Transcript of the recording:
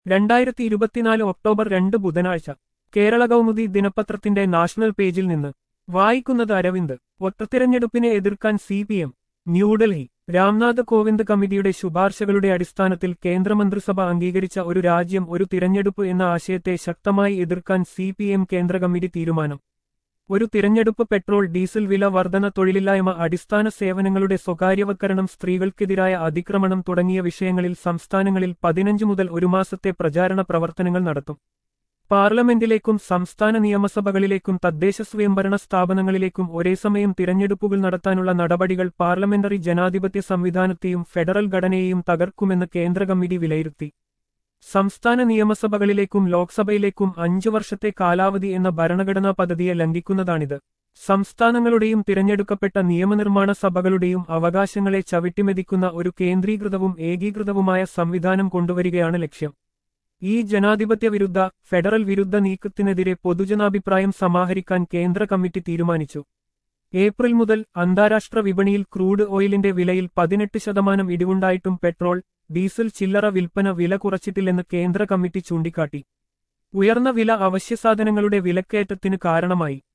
രണ്ടായിരത്തി ഇരുപത്തിനാല് ഒക്ടോബർ രണ്ട് ബുധനാഴ്ച കേരള കൗമുദി ദിനപത്രത്തിന്റെ നാഷണൽ പേജിൽ നിന്ന് വായിക്കുന്നത് അരവിന്ദ് ഒറ്റത്തിരഞ്ഞെടുപ്പിനെ എതിർക്കാൻ C P M New Delhi Ramnath Kovind കമ്മിറ്റിയുടെ ശുപാർശകളുടെ അടിസ്ഥാനത്തിൽ കേന്ദ്രമന്ത്രിസഭ അംഗീകരിച്ച ഒരു രാജ്യം ഒരു തിരഞ്ഞെടുപ്പ് എന്ന ആശയത്തെ ശക്തമായി എതിർക്കാൻ സി പി എം കേന്ദ്ര കമ്മിറ്റി തീരുമാനം ഒരു തിരഞ്ഞെടുപ്പ് പെട്രോൾ ഡീസൽ വില വർധന തൊഴിലില്ലായ്മ അടിസ്ഥാന സേവനങ്ങളുടെ സ്വകാര്യവൽക്കരണം സ്ത്രീകൾക്കെതിരായ അതിക്രമണം തുടങ്ങിയ വിഷയങ്ങളിൽ സംസ്ഥാനങ്ങളിൽ പതിനഞ്ച് മുതൽ ഒരു മാസത്തെ പ്രചാരണ പ്രവർത്തനങ്ങൾ നടത്തും പാർലമെന്റിലേക്കും സംസ്ഥാന നിയമസഭകളിലേക്കും തദ്ദേശ സ്വയംഭരണ സ്ഥാപനങ്ങളിലേക്കും ഒരേ സമയം തിരഞ്ഞെടുപ്പുകൾ നടത്താനുള്ള നടപടികൾ പാർലമെന്ററി ജനാധിപത്യ സംവിധാനത്തെയും ഫെഡറൽ ഘടനയെയും തകർക്കുമെന്ന് കേന്ദ്ര കമ്മിറ്റി വിലയിരുത്തി സംസ്ഥാന നിയമസഭകളിലേക്കും ലോക്സഭയിലേക്കും അഞ്ചു വർഷത്തെ കാലാവധി എന്ന ഭരണഘടനാ പദ്ധതിയെ ലംഘിക്കുന്നതാണിത് സംസ്ഥാനങ്ങളുടെയും തിരഞ്ഞെടുക്കപ്പെട്ട നിയമനിർമ്മാണ സഭകളുടെയും അവകാശങ്ങളെ ചവിട്ടിമെതിക്കുന്ന ഒരു കേന്ദ്രീകൃതവും ഏകീകൃതവുമായ സംവിധാനം കൊണ്ടുവരികയാണ് ലക്ഷ്യം ഈ ജനാധിപത്യ വിരുദ്ധ ഫെഡറൽ വിരുദ്ധ നീക്കത്തിനെതിരെ പൊതുജനാഭിപ്രായം സമാഹരിക്കാൻ കേന്ദ്ര കമ്മിറ്റി തീരുമാനിച്ചു ഏപ്രിൽ മുതൽ അന്താരാഷ്ട്ര വിപണിയിൽ ക്രൂഡ് ഓയിലിന്റെ വിലയിൽ പതിനെട്ട് ശതമാനം ഇടിവുണ്ടായിട്ടും പെട്രോൾ ഡീസൽ ചില്ലറ വിൽപ്പന വില കുറച്ചിട്ടില്ലെന്ന് കേന്ദ്ര കമ്മിറ്റി ചൂണ്ടിക്കാട്ടി ഉയർന്ന വില അവശ്യസാധനങ്ങളുടെ വിലക്കയറ്റത്തിന് കാരണമായി